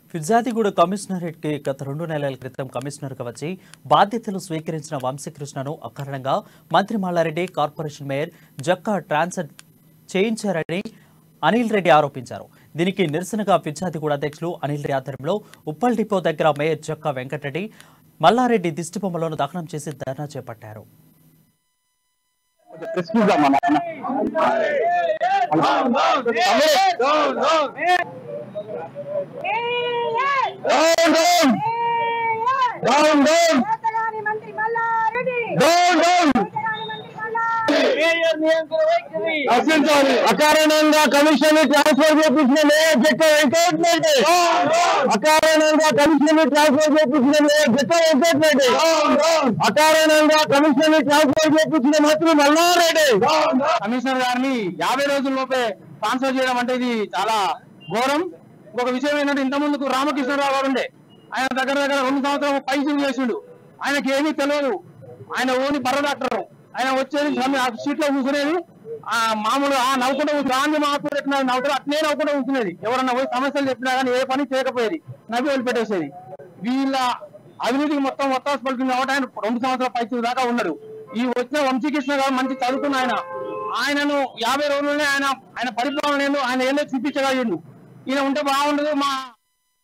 ఫిర్జాదిగూడ కమిషనరేట్కి గత రెండు నెలల క్రితం కమిషనర్గా వచ్చి బాధ్యతలు స్వీకరించిన వంశీకృష్ణను అకారణంగా మంత్రి Mallareddy corporation mayor Jakka transfer చేయించారని Anil Reddy ఆరోపించారు దీనికి నిరసనగా ఫిర్జాదిగూడ అధ్యక్షులు అనిల్ రెడ్డి ఆధ్వర్యంలో ఉప్పల్ డిపో దగ్గర మేయర్ జక్కా వెంకటరెడ్డి మల్లారెడ్డి దిష్టిబొమ్మలను దహనం చేసి ధర్నా చేపట్టారు ఎక్స్క్యూజ్ అమ్మా నాన్న. Down, down. Down, down. వేతనాని మంత్రి మల్లారెడ్డి Down, down. వేతనాని మంత్రి మల్లారెడ్డి రక్షించాలి అకారణంగా కమిషన్ ట్రాన్స్ఫర్ చేపించిన మేయర్ జక్క వెంకటరెడ్డి అకారణంగా కమిషన్ ట్రాన్స్ఫర్ చేపించిన మేయర్ జక్క వెంకటరెడ్డి అకారణంగా కమిషన్ ట్రాన్స్ఫర్ చేపించిన మంత్రి మల్లారెడ్డి కమిషనర్ గారిని యాభై రోజుల లోపే ట్రాన్స్ఫర్ చేయడం అంటే ఇది చాలా ఘోరం ఇంకొక విషయం ఏంటంటే ఇంత ముందుకు రామకృష్ణరావు గారు ఉండే ఆయన దగ్గర దగ్గర రెండు సంవత్సరాలు పైసలు చేసిండు ఆయనకి ఏమీ తెలియదు ఆయన ఓని బర్ర డాక్టర్ ఆయన వచ్చేది సీట్ లో కూర్చునేది ఆ మామూలుగా ఆ నవ్వుకుంటూ కూర్చుని గాంధీ మహాత్ముడు ఎట్లా నవ్వుతారు అట్నే నవ్వుకుంటూ కూర్చునేది ఎవరన్నా పోయి సమస్యలు చెప్పినా కానీ ఏ పని చేయకపోయేది నవ్వి వదిలిపెట్టేసేది వీళ్ళ అవినీతికి మొత్తం ఒత్తాసు పలుకుంది కాబట్టి ఆయన రెండు సంవత్సరాల పైసలు దాకా ఉన్నాడు ఈ వచ్చిన వంశీకృష్ణ గారు మంచి చదువుకున్న ఆయన ఆయనను యాభై రోజుల్లోనే ఆయన ఆయన పరిపాలన ఏందో ఆయన ఏందో చూపించగలిగిండు ఈయన ఉంటే బాగుండదు మా